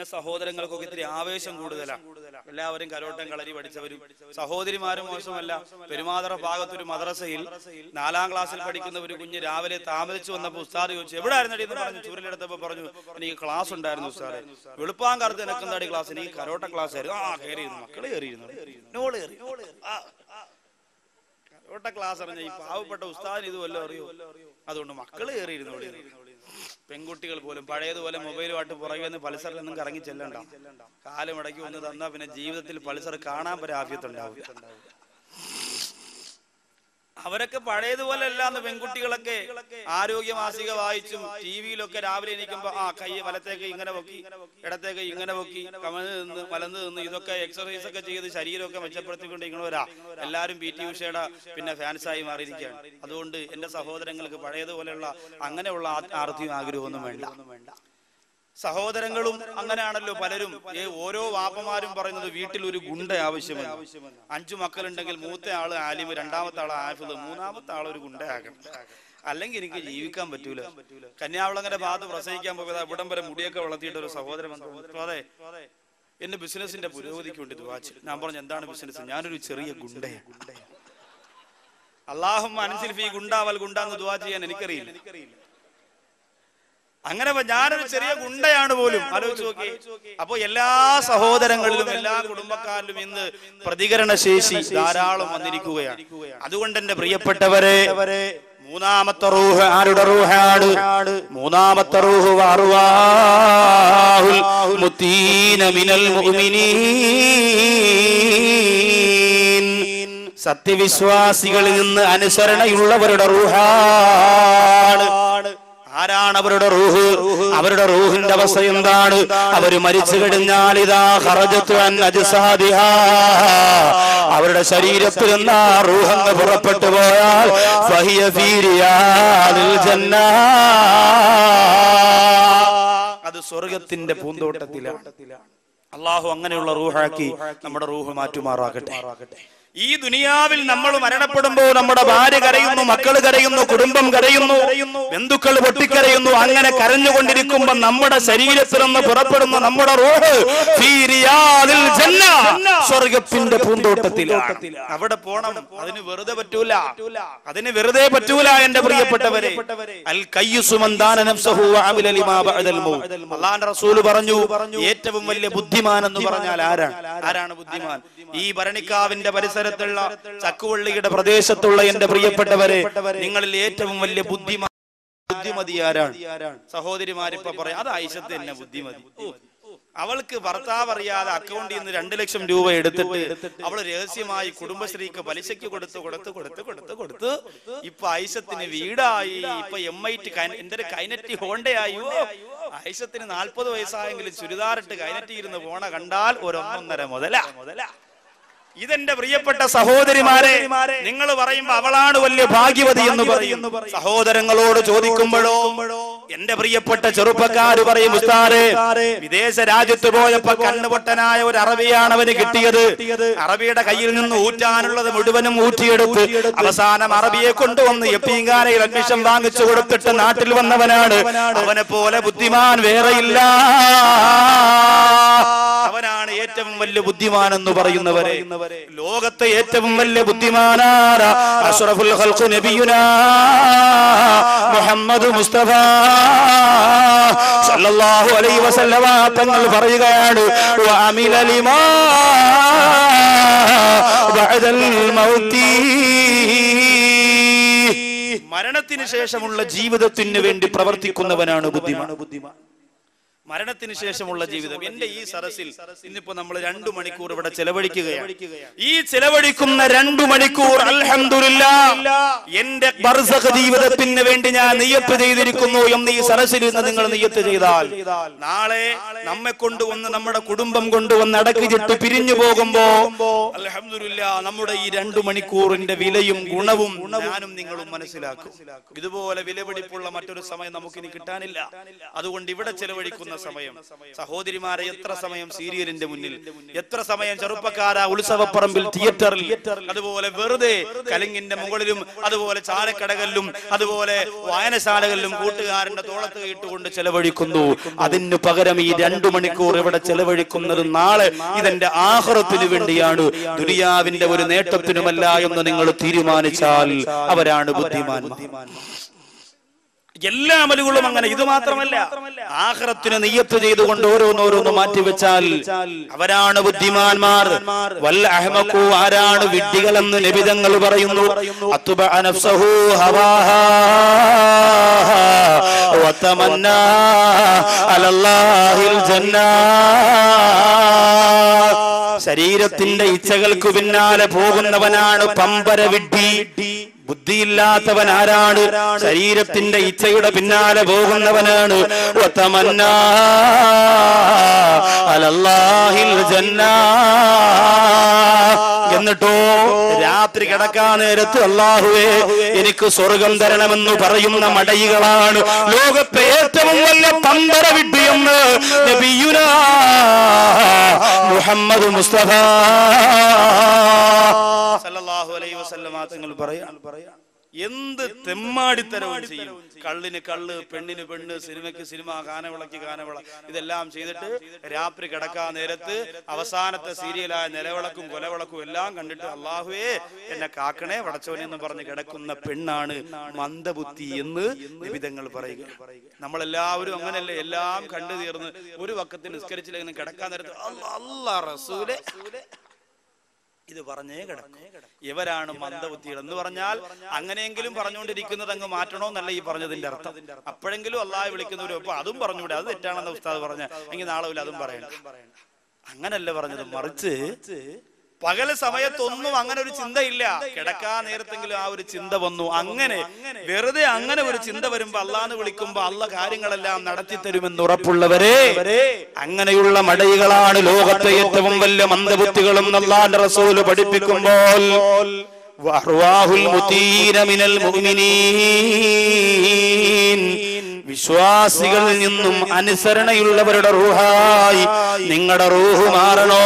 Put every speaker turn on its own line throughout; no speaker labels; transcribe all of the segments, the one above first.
പിന്നെ സഹോദരങ്ങൾക്കൊക്കെ ഇത്തിരി ആവേശം കൂടുതലാണ് എല്ലാവരും കരോട്ടം കളരി പഠിച്ചവരും സഹോദരിമാരും മോശമല്ല പെരുമാതറ ഭാഗത്തൊരു മദ്രസയിൽ നാലാം ക്ലാസ്സിൽ പഠിക്കുന്ന ഒരു കുഞ്ഞ് രാവിലെ താമസിച്ചു വന്നപ്പോൾ ഉസ്താദ് ചോദിച്ചു എവിടെ ആയിരുന്നു എന്ന് പറഞ്ഞു ചുരുളെടുത്തപ്പോ പറഞ്ഞു എനിക്ക് ക്ലാസ് ഉണ്ടായിരുന്നു ഉസ്താദെ വെളുപ്പാൻ കാലത്ത് എനിക്ക് എന്താടി ക്ലാസ് എനിക്ക് കരോട്ട ക്ലാസ് ആയിരുന്നു ആ കയറിയിരുന്നു മക്കള് കയറിയിരുന്നു നോള് കയറി ആ, ആ. കരോട്ട ക്ലാസ് അറിഞ്ഞ ഈ പാവപ്പെട്ട ഉസ്താദിന് ഇത് വല്ലതും അറിയോ അതുകൊണ്ട് മക്കള് കയറിയിരുന്നു ഇവിടെ ഇരുന്ന്. പെൺകുട്ടികൾ പോലും പഴയതുപോലെ മൊബൈലുമായിട്ട് പുറകെ നിന്ന് പൾസറിൽ നിന്നും കറങ്ങി ചെല്ലണ്ട കാലം ഇടയ്ക്ക് വന്ന് തന്നാ പിന്നെ ജീവിതത്തിൽ പൾസർ കാണാൻ വരെ ആഫ്യത്തുണ്ടാവില്ല അവരൊക്കെ പഴയതുപോലെ അല്ലാന്ന് പെൺകുട്ടികളൊക്കെ ആരോഗ്യ മാസിക വായിച്ചും ടി വിയിലൊക്കെ രാവിലെ എണീക്കുമ്പോ ആ കൈ വലത്തേക്ക് ഇങ്ങനെ പൊക്കി ഇടത്തേക്ക് ഇങ്ങനെ പൊക്കി കമന്ന് നിന്ന് മലന്ന് നിന്ന് ഇതൊക്കെ എക്സർസൈസ് ഒക്കെ ചെയ്ത് ശരീരമൊക്കെ മെച്ചപ്പെടുത്തിക്കൊണ്ടിരിക്കണവരാ എല്ലാവരും പി ടി ഉഷയുടെ പിന്നെ ഫാൻസായി മാറിയിരിക്കുകയാണ് അതുകൊണ്ട് എന്റെ സഹോദരങ്ങൾക്ക് പഴയതുപോലെയുള്ള അങ്ങനെയുള്ള ആ- ആർത്തിയും ആഗ്രഹമൊന്നും വേണ്ട സഹോദരങ്ങളും അങ്ങനെയാണല്ലോ പലരും ഏ ഓരോ വാപ്പമാരും പറയുന്നത് വീട്ടിൽ ഒരു ഗുണ്ട ആവശ്യമാണ് അഞ്ചു മക്കളുണ്ടെങ്കിൽ മൂത്ത ആള് ആലിമ് രണ്ടാമത്തെ ആള് ആഫിദ് മൂന്നാമത്തെ ആൾ ഒരു ഗുണ്ടയാകണം അല്ലെങ്കിൽ എനിക്ക് ജീവിക്കാൻ പറ്റൂല കന്യാകുളങ്ങര ഭാഗത്ത് പ്രസംഗിക്കാൻ പോയത് ഇവിടം വരെ മുടിയൊക്കെ വളർത്തിയിട്ട് ഒരു സഹോദരൻ വന്നു അതെ എന്റെ ബിസിനസിന്റെ പുരോഗതിക്ക് വേണ്ടി ദുവാച്ചു ഞാൻ പറഞ്ഞു എന്താണ് ബിസിനസ് ഞാനൊരു ചെറിയ ഗുണ്ടയാണ് അള്ളാഹും മനസ്സിൽ ഫീ ഗുണ്ടാവൽ ഗുണ്ടാന്ന് ദുവാ ചെയ്യാൻ എനിക്കറിയില്ല അങ്ങനെ വ- ഞാനൊരു ചെറിയ ഗുണ്ടയാണ് പോലും ആലോചിച്ച് നോക്കി അപ്പൊ എല്ലാ സഹോദരങ്ങളിലും എല്ലാ കുടുംബക്കാരിലും ഇന്ന് പ്രതികരണ ശേഷി ധാരാളം വന്നിരിക്കുകയാണ് അതുകൊണ്ട് എന്റെ പ്രിയപ്പെട്ടവരെ മൂന്നാമത്തെ റൂഹ് ആരുടെ റൂഹാണ് മൂന്നാമത്തെ റൂഹ് വാറുവാഹുൽ മുത്തീന മിനൽ മുഅ്മിനീൻ സത്യവിശ്വാസികളിൽ നിന്ന് അനുസരണയുള്ളവരുടെ റൂഹാണ് ആരാണ് അവരുടെ റൂഹ് അവരുടെ റൂഹിന്റെ അവസ്ഥ എന്താണ് അവര് മരിച്ചു കഴിഞ്ഞാൽ ഇതാ ഖറജത്തു അൻ അജ്സാദിഹാ. അവരുടെ ശരീരത്തിൽ നിന്ന് ആ റൂഹങ്ങ് പുറപ്പെട്ടു പോയാൽ ഫഹിയ ഫീ റിയാദിൽ ജന്ന. അത് സ്വർഗത്തിന്റെ പൂന്തോട്ടത്തിലാണ് അള്ളാഹു അങ്ങനെയുള്ള റൂഹാക്കി നമ്മുടെ റൂഹ് മാറ്റുമാറാകട്ടെ ഈ ദുനിയാവിൽ നമ്മൾ മരണപ്പെടുമ്പോൾ നമ്മുടെ ഭാര്യ കരയുന്നു മക്കൾ കരയുന്നു കുടുംബം കരയുന്നു ബന്ധുക്കൾ പൊട്ടിക്കരയുന്നു അങ്ങനെ കരഞ്ഞുകൊണ്ടിരിക്കുമ്പോൾ നമ്മുടെ ശരീരത്തിൽ നിന്ന് പുറപ്പെടുന്ന നമ്മുടെ റൂഹ് ഫീ റിയാദിൽ ജന്ന. സ്വർഗത്തിന്റെ പൂന്തോട്ടത്തിൽ അവിടെ പോണം അതിന് വെറുതെ പറ്റൂല അതിന് വെറുതെ പറ്റൂല എന്റെ പ്രിയപ്പെട്ടവരെ അൽ കയ്യുസുമന്താന നഫ്സഹു വഅമില ലിമാ ബഅദൽ മൗത്ത് അല്ലാഹുവിന്റെ റസൂൽ പറഞ്ഞു ഏറ്റവും വലിയ ബുദ്ധിമാൻ എന്ന് പറഞ്ഞാൽ ആരാണ് ആരാണ് ബുദ്ധിമാൻ ഈ ഭരണിക്കാവിന്റെ പരിസരത്തുള്ള ചക്കുവള്ളിയുടെ പ്രദേശത്തുള്ള എന്റെ പ്രിയപ്പെട്ടവരെ നിങ്ങളിൽ ഏറ്റവും വലിയ ബുദ്ധിമാൻ ബുദ്ധിമതി ആരാണ് സഹോദരിമാരിപ്പോ പറയാം അത് ഐശത്ത് തന്നെ ബുദ്ധിമതി ഓ, അവൾക്ക് ഭർത്താവ് അറിയാതെ അക്കൗണ്ടിൽ നിന്ന് രണ്ടു ലക്ഷം രൂപ എടുത്തിട്ട് അവള് രഹസ്യമായി കുടുംബശ്രീക്ക് പലിശയ്ക്ക് കൊടുത്ത് കൊടുത്ത് കൊടുത്ത് കൊടുത്ത് കൊടുത്ത് ഇപ്പൊ ഐശത്തിന് വീടായി ഇപ്പൊ എം ഐ ടി എന്റെ കൈനറ്റി ഹോണ്ടയായോ ഐശത്തിന് നാൽപ്പത് വയസ്സായെങ്കിലും ചുരിദാറിട്ട് കൈനറ്റി ഇരുന്ന് പോണ കണ്ടാൽ ഒരൊന്നൊന്നര മുതല മുതല ഇതെന്റെ പ്രിയപ്പെട്ട സഹോദരിമാരെ നിങ്ങൾ പറയുമ്പോ അവളാണ് വലിയ ഭാഗ്യവതി എന്ന് പറയുന്നു സഹോദരങ്ങളോട് ചോദിക്കുമ്പോഴോ എന്റെ പ്രിയപ്പെട്ട ചെറുപ്പക്കാര് പറയും ഉസ്താരെ വിദേശ രാജ്യത്ത് പോയപ്പോ കണ്ണുപൊട്ടനായ ഒരു അറബിയാണ് അവന് കിട്ടിയത് അറബിയുടെ കയ്യിൽ നിന്ന് ഊറ്റാനുള്ളത് മുഴുവനും ഊറ്റിയെടുത്ത് അവസാനം അറബിയെ കൊണ്ടുവന്ന് എപ്പീങ്കാനയിൽ അഡ്മിഷൻ വാങ്ങിച്ചു കൊടുത്തിട്ട് നാട്ടിൽ വന്നവനാണ് അവനെ പോലെ ബുദ്ധിമാൻ വേറെയില്ല അവനാണ് ഏറ്റവും വലിയ ബുദ്ധിമാൻ എന്ന് പറയുന്നവരെ ലോകത്തെ ഏറ്റവും വലിയ ബുദ്ധിമാനാര അഷ്റഫുൽ ഖൽഖു നബിയുനാ മുഹമ്മദ് മുസ്തഫ സല്ലല്ലാഹു അലൈഹി വസല്ലമ തങ്ങൾ പറയുകയാണ് വഅമില ലിമാ ബഅദൽ മൗതി മരണത്തിന് ശേഷമുള്ള ജീവിതത്തിന് വേണ്ടി പ്രവർത്തിക്കുന്നവനാണ് ബുദ്ധിമാൻ ബുദ്ധിമാൻ മരണത്തിന് ശേഷമുള്ള ജീവിതം എന്റെ ഈ സരസിൽ ഇന്നിപ്പോ നമ്മൾ രണ്ടു മണിക്കൂർ ഇവിടെ ചെലവഴിക്കുകയാണ് ഈ ചെലവഴിക്കുന്ന രണ്ടു മണിക്കൂർ അൽഹംദുലില്ലാ എന്റെ ബർസഖ് ജീവിതത്തിന് വേണ്ടി ഞാൻ നിയ്യത്ത് ചെയ്തിരിക്കുന്നു എന്ന് ഈ സരസിൽ നിന്ന് നിങ്ങൾ നിയ്യത്ത് ചെയ്താൽ നാളെ നമ്മെ കൊണ്ടുവന്ന് നമ്മുടെ കുടുംബം കൊണ്ടുവന്ന് അടക്കിച്ചിട്ട് പിരിഞ്ഞു പോകുമ്പോ അൽഹംദുലില്ലാ നമ്മുടെ ഈ രണ്ടു മണിക്കൂറിന്റെ വിലയും ഗുണവും ഞാനും നിങ്ങളും മനസ്സിലാക്കും ഇതുപോലെ വിലപിടിപ്പുള്ള മറ്റൊരു സമയം നമുക്കിനി കിട്ടാനില്ല അതുകൊണ്ട് ഇവിടെ ചെലവഴിക്കുന്ന ചെലവഴിക്കുന്ന സമയം സഹോദരിമാരെ എത്ര സമയം സീരിയലിന്റെ മുന്നിൽ എത്ര സമയം ചെറുപ്പക്കാര ഉത്സവപ്പറമ്പിൽ തിയേറ്ററിൽ അതുപോലെ വെറുതെ കലിങ്ങിന്റെ മുകളിലും അതുപോലെ ചാലക്കടകളിലും അതുപോലെ വായനശാലകളിലും കൂട്ടുകാരന്റെ തോളത്ത് ഇട്ടുകൊണ്ട് ചെലവഴിക്കുന്നു അതിനു പകരം ഈ രണ്ടു മണിക്കൂർ ഇവിടെ ചെലവഴിക്കുന്നത് നാളെ ഇതെന്റെ ആഹ്റത്തിന് വേണ്ടിയാണ് ദുനിയാവിന്റെ ഒരു നേട്ടത്തിനുമല്ല എന്ന് നിങ്ങൾ തീരുമാനിച്ചാൽ അവരാണ് ബുദ്ധിമാന്മാർ എല്ലാ അമലുകളും അങ്ങനെ ഇത് മാത്രമല്ല ആഹ്റത്തിന് നെയ്യത്ത് ചെയ്തുകൊണ്ട് ഓരോന്നോരോന്ന് മാറ്റിവെച്ചാൽ അവരാണ് ബുദ്ധിമാന്മാർ വല്ല അഹ്മക്കു ആരാണ് വിഡ്ഢികളെന്ന് നിബിതങ്ങൾ പറയുന്നു അത്തുബ നഫ്സഹു ഹവാഹാ വതമന്നാ അലല്ലാഹിൽ ജന്നാ ശരീരത്തിന്റെ ഇച്ഛകൾക്ക് പിന്നാലെ പോകുന്നവനാണ് പമ്പര വിഡ്ഢി ബുദ്ധിയില്ലാത്തവൻ ആരാണ് ശരീരത്തിന്റെ ഇച്ഛയുടെ പിന്നാലെ പോകുന്നവനാണ് വതമന്നാ അലല്ലാഹിൽ ജന്നാ എന്നിട്ടോ രാത്രി കിടക്കാൻ നേരത്ത് അള്ളാഹുവേ എനിക്ക് സ്വർഗം തരണമെന്ന് പറയുന്ന മടയികളാണ് ലോകത്തെ ഏറ്റവും വലിയ പമ്പര വിഡ്ഢിയെന്ന് നബിയുനാ മുഹമ്മദ് മുസ്തഫ സല്ലല്ലാഹു അലൈഹി വസല്ലമ തങ്ങൾ പറയാ എന്ത് തെമ്മാടിത്തരവും ചെയ്യും കള്ളിന് കള്ള് പെണ്ണിന് പെണ്ണ് സിനിമയ്ക്ക് സിനിമ കാനവിളക്ക് കാനവിള ഇതെല്ലാം ചെയ്തിട്ട് രാത്രി കിടക്കാൻ നേരത്ത് അവസാനത്തെ സീരിയലായ നിലവിളക്കും കൊലവിളക്കും എല്ലാം കണ്ടിട്ട് അള്ളാഹുവേ എന്നെ കാക്കണേ വടച്ചോനെ എന്ന് പറഞ്ഞ് കിടക്കുന്ന പെണ്ണാണ് മന്ദബുദ്ധി എന്ന് നിബിധങ്ങൾ പറയുക നമ്മളെല്ലാവരും അങ്ങനെയല്ലേ എല്ലാം കണ്ടു തീർന്ന് ഒരു വക്കത്തിൽ നിസ്കരിച്ചില്ലെങ്കിൽ കിടക്കാൻ നേരത്ത് അല്ലാ റസൂലെ ഇത് പറഞ്ഞേ കിടക്കും ഇവരാണ് മന്ദബുദ്ധികൾ എന്ന് പറഞ്ഞാൽ അങ്ങനെയെങ്കിലും പറഞ്ഞുകൊണ്ടിരിക്കുന്നത് അങ്ങ് മാറ്റണോന്നല്ല ഈ പറഞ്ഞതിന്റെ അർത്ഥം അപ്പോഴെങ്കിലും അള്ളാഹ് വിളിക്കുന്നവരും അപ്പൊ അതും പറഞ്ഞൂടെ അത് തെറ്റാണെന്ന് ഉസ്താദ് പറഞ്ഞ എങ്കിൽ നാളെ മുതൽ അതും പറയണം അങ്ങനല്ല പറഞ്ഞത് മറിച്ച് പകല് സമയത്തൊന്നും അങ്ങനെ ഒരു ചിന്തയില്ല കിടക്കാൻ നേരത്തെങ്കിലും ആ ഒരു ചിന്ത വന്നു അങ്ങനെ വെറുതെ അങ്ങനെ ഒരു ചിന്ത വരുമ്പോ അള്ളാന്ന് വിളിക്കുമ്പോ അള്ള കാര്യങ്ങളെല്ലാം നടത്തി തരുമെന്ന് ഉറപ്പുള്ളവരെ അങ്ങനെയുള്ള മടയികളാണ് ലോകത്തെ ഏറ്റവും വലിയ മന്ദബുദ്ധികളും അള്ളാന്റെ റസൂല് പഠിപ്പിക്കുമ്പോൾ വഅർവാഹുൽ മുതീന മിനൽ മുഅ്മിനീൻ വിശ്വാസികളിൽ നിന്നും അനുസരണയുള്ളവരുടെ റൂഹായി നിങ്ങളുടെ റൂഹ് മാറണോ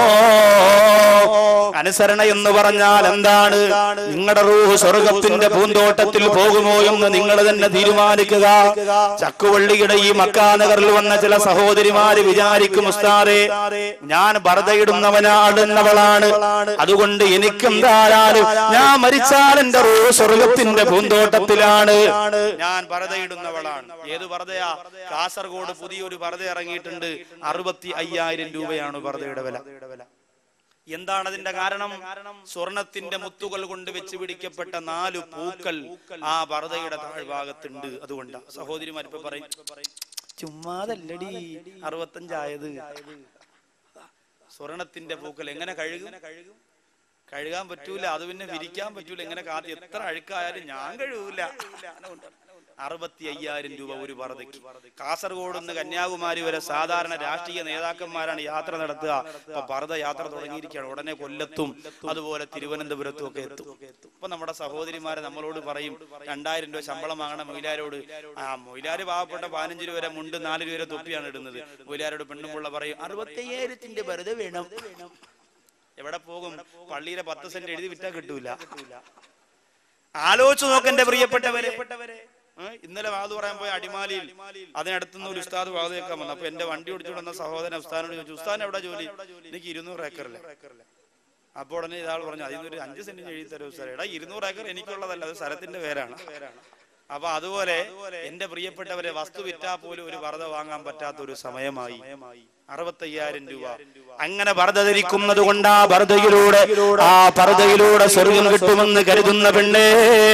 അനുസരണ എന്ന് പറഞ്ഞാൽ എന്താണ് നിങ്ങളുടെ റൂഹ് സ്വർഗത്തിന്റെ പൂന്തോട്ടത്തിൽ പോകുമോ എന്ന് നിങ്ങൾ തന്നെ തീരുമാനിക്കുക ചക്കുവള്ളിയുടെ ഈ മക്കാനഗറിൽ വന്ന ചില സഹോദരിമാര് വിചാരിക്കും ഉസ്താദെ ഞാൻ ഭരതയിടുന്നവനാടുന്നവളാണ് അതുകൊണ്ട് എനിക്കെന്തായാലും ഞാൻ മരിച്ചാൽ എന്റെ റൂഹ് സ്വർഗത്തിന്റെ പൂന്തോട്ടത്തിലാണ് ഞാൻ ഭരതയിടുന്നവളാണ് ഏത് ഭരതയാ കാസർഗോഡ് പുതിയൊരു ഭരത ഇറങ്ങിയിട്ടുണ്ട് അറുപത്തി അയ്യായിരം രൂപയാണ് ഭരതയുടെ വില എന്താണ് അതിന്റെ കാരണം സ്വർണത്തിന്റെ മുത്തുകൾ കൊണ്ട് വെച്ച് പിടിക്കപ്പെട്ട നാല് പൂക്കൾ ആ ഭരതയുടെ താഴ്ഭാഗത്തുണ്ട് അതുകൊണ്ട് സഹോദരിമാർ ഇപ്പൊ പറയും ചുമ്മാതല്ലടി അറുപത്തഞ്ചായത് സ്വർണത്തിന്റെ പൂക്കൾ എങ്ങനെ കഴുകും കഴുകാൻ പറ്റൂല അത് പിന്നെ വിരിക്കാൻ പറ്റൂല എങ്ങനെ കാത്തി എത്ര അഴുക്കായാലും ഞാൻ കഴുകൂല അറുപത്തി അയ്യായിരം രൂപ ഒരു പറതയ്ക്ക് കാസർഗോഡ് നിന്ന് കന്യാകുമാരി വരെ സാധാരണ രാഷ്ട്രീയ നേതാക്കന്മാരാണ് യാത്ര നടത്തുക ഇപ്പൊ പറത യാത്ര തുടങ്ങിയിരിക്കുകയാണ് ഉടനെ കൊല്ലത്തും അതുപോലെ തിരുവനന്തപുരത്തും ഒക്കെ എത്തും ഇപ്പൊ നമ്മുടെ സഹോദരിമാരെ നമ്മളോട് പറയും രണ്ടായിരം രൂപ ശമ്പളം വാങ്ങണ മൊയിലാരോട് ആ മൊയിലാര് പാവപ്പെട്ട പതിനഞ്ച് രൂപ വരെ മുണ്ട് നാല് രൂപ വരെ തൊപ്പിയാണ് ഇടുന്നത് മൊയിലാരോട് പെണ്ണുമുള്ള പറയും അറുപത്തി അയ്യായിരത്തിന്റെ വെറുതെ വേണം എവിടെ പോകും പള്ളിയിലെ പത്ത് സെന്റ് എഴുതി വിറ്റാ കിട്ടൂല ആലോചിച്ചു നോക്കെന്റെ പ്രിയപ്പെട്ടവരെ ഏ, ഇന്നലെ വാത് പറയാൻ പോയ അടിമാലിയിൽ അതിനടുത്തുനിന്ന് ഒരു ഉസ്താദ് വാത് കേൾക്കാൻ വന്നു അപ്പൊ എന്റെ വണ്ടി ഓടിച്ചു വന്ന സഹോദരൻ ഉസ്താദിനോട് ചോദിച്ചു ഉസ്താദിന് എവിടെ ജോലി എനിക്ക് ഇരുന്നൂറ് ഏക്കറില്ല അപ്പോൾ ഉടനെ ഇയാൾ പറഞ്ഞു അതിൽ ഒരു അഞ്ച് സെന്റിന് എഴുതി തരും ഉസ്താദ് എടാ ഇരുന്നൂറ് ഏക്കർ എനിക്കുള്ളതല്ല അത് സ്ഥലത്തിന്റെ പേരാണ് അപ്പൊ അതുപോലെ എന്റെ പ്രിയപ്പെട്ടവരെ വസ്തു വിറ്റാ പോലും ഒരു വറുത വാങ്ങാൻ പറ്റാത്ത ഒരു സമയമായി അറുപത്തയ്യായിരം രൂപ അങ്ങനെ ഭരത ധരിക്കുന്നത് കൊണ്ട് ആ ഭരതയിലൂടെ ആ പർദയിലൂടെ സ്വർഗം കിട്ടുമെന്ന് കരുതുന്ന പെണ്ണേ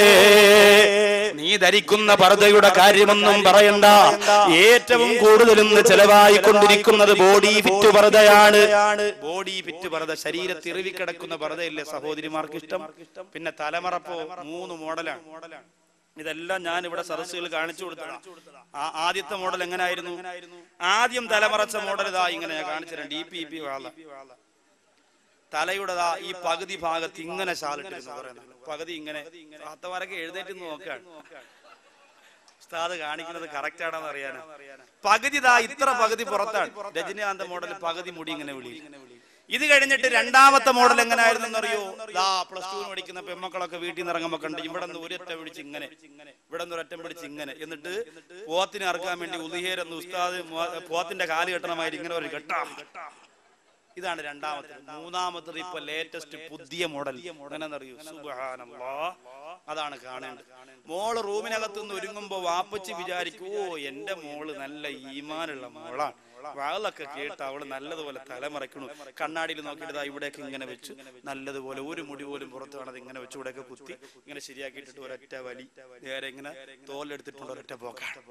നീ ധരിക്കുന്ന പർദയുടെ കാര്യമൊന്നും പറയണ്ട ഏറ്റവും കൂടുതലും ചെലവായിക്കൊണ്ടിരിക്കുന്നത് ബോഡി ഫിറ്റ് പർദയാണ് ബോഡി ഫിറ്റ് പർദ ശരീരത്തിൽ ഇറുവിക്കിടക്കുന്ന പർദയില്ലേ സഹോദരിമാർക്ക് ഇഷ്ടം പിന്നെ തലമറപ്പോ മൂന്ന് മോഡലാണ് ഇതെല്ലാം ഞാൻ ഇവിടെ സദസ്സുകൾ കാണിച്ചു കൊടുത്തതാണ് ആ ആദ്യത്തെ മോഡൽ എങ്ങനെയായിരുന്നു ആദ്യം തലമറച്ച മോഡൽ ഇതാ ഇങ്ങനെ ഞാൻ കാണിച്ചു ഡി പി പി വാള തലയുടെ ദാ ഈ പകുതി ഭാഗത്ത് ഇങ്ങനെ ശാലിട്ടിരുന്നു പറയുന്നത് പകുതി ഇങ്ങനെ താത്തമാരൊക്കെ എഴുന്നേറ്റ് നോക്കാണ് ഉസ്താദ് കാണിക്കുന്നത് കറക്റ്റ് ആണെന്ന് അറിയാനാ പകുതി ദാ ഇത്ര പകുതി പുറത്താണ് രജനീകാന്ത മോഡൽ പകുതി മുടി ഇങ്ങനെ വിളി ഇത് കഴിഞ്ഞിട്ട് രണ്ടാമത്തെ മോഡൽ എങ്ങനെയായിരുന്നു അറിയോ ദാ പ്ലസ് ടു പഠിക്കുന്ന പെമ്മക്കളൊക്കെ വീട്ടിൽ നിന്ന് ഇറങ്ങുമ്പോ കണ്ട് ഇവിടെ നിന്ന് ഒരൊറ്റ പിടിച്ച് ഇങ്ങനെ ഇവിടെ നിന്ന് ഒരൊറ്റം പിടിച്ച് ഇങ്ങനെ എന്നിട്ട് പോത്തിനെ ഇറക്കാൻ വേണ്ടി ഉദിഹേരെന്ന് ഉസ്താദ് മോ- പോത്തിന്റെ കാല് കെട്ടണമാതിരി ഇങ്ങനെ ഒരു കെട്ടാ ഇതാണ് രണ്ടാമത്തത് മൂന്നാമത്തത് ഇപ്പൊ ലേറ്റസ്റ്റ് പുതിയ മോഡൽ എങ്ങനെന്നറിയൂ സുബ്ഹാനല്ലാ അതാണ് കാണേണ്ടത് മോള് റൂമിനകത്ത് നിന്ന് ഒരുങ്ങുമ്പോ വാപ്പച്ചി വിചാരിക്കും ഓ എന്റെ മോള് നല്ല ഈമാനുള്ള മോളാണ് വാളൊക്കെ കേട്ട് അവള് നല്ലതുപോലെ തലമറയ്ക്കണു കണ്ണാടിയിൽ നോക്കിയിട്ട് ദാ ഇവിടെയൊക്കെ ഇങ്ങനെ വെച്ചു നല്ലതുപോലെ ഒരു മുടി പോലും പുറത്ത് കാണാതെ ഇങ്ങനെ വെച്ച് ഇവിടെയൊക്കെ കുത്തി ഇങ്ങനെ ശരിയാക്കിയിട്ടിട്ട് ഒരൊറ്റ വലി നേരെ ഇങ്ങനെ തോലെടുത്തിട്ടുള്ള ഒരൊറ്റ പോക്കാണ്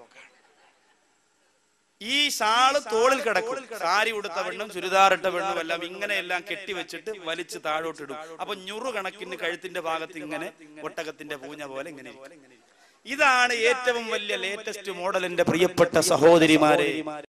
ഈ ഷാള് തോളിൽ കിടക്കും സാരി ഉടുത്ത പെണ്ണും ചുരിദാറിട്ട പെണ്ണും എല്ലാം ഇങ്ങനെ എല്ലാം കെട്ടിവെച്ചിട്ട് വലിച്ച് താഴോട്ടിടും അപ്പൊ ഞുറു കണക്കിന് കഴുത്തിന്റെ ഭാഗത്ത് ഇങ്ങനെ ഒട്ടകത്തിന്റെ പൂഞ്ഞ പോലെ ഇങ്ങനെ ഇരിക്കും. ഇതാണ് ഏറ്റവും വലിയ ലേറ്റസ്റ്റ് മോഡലിന്റെ പ്രിയപ്പെട്ട സഹോദരിമാരെ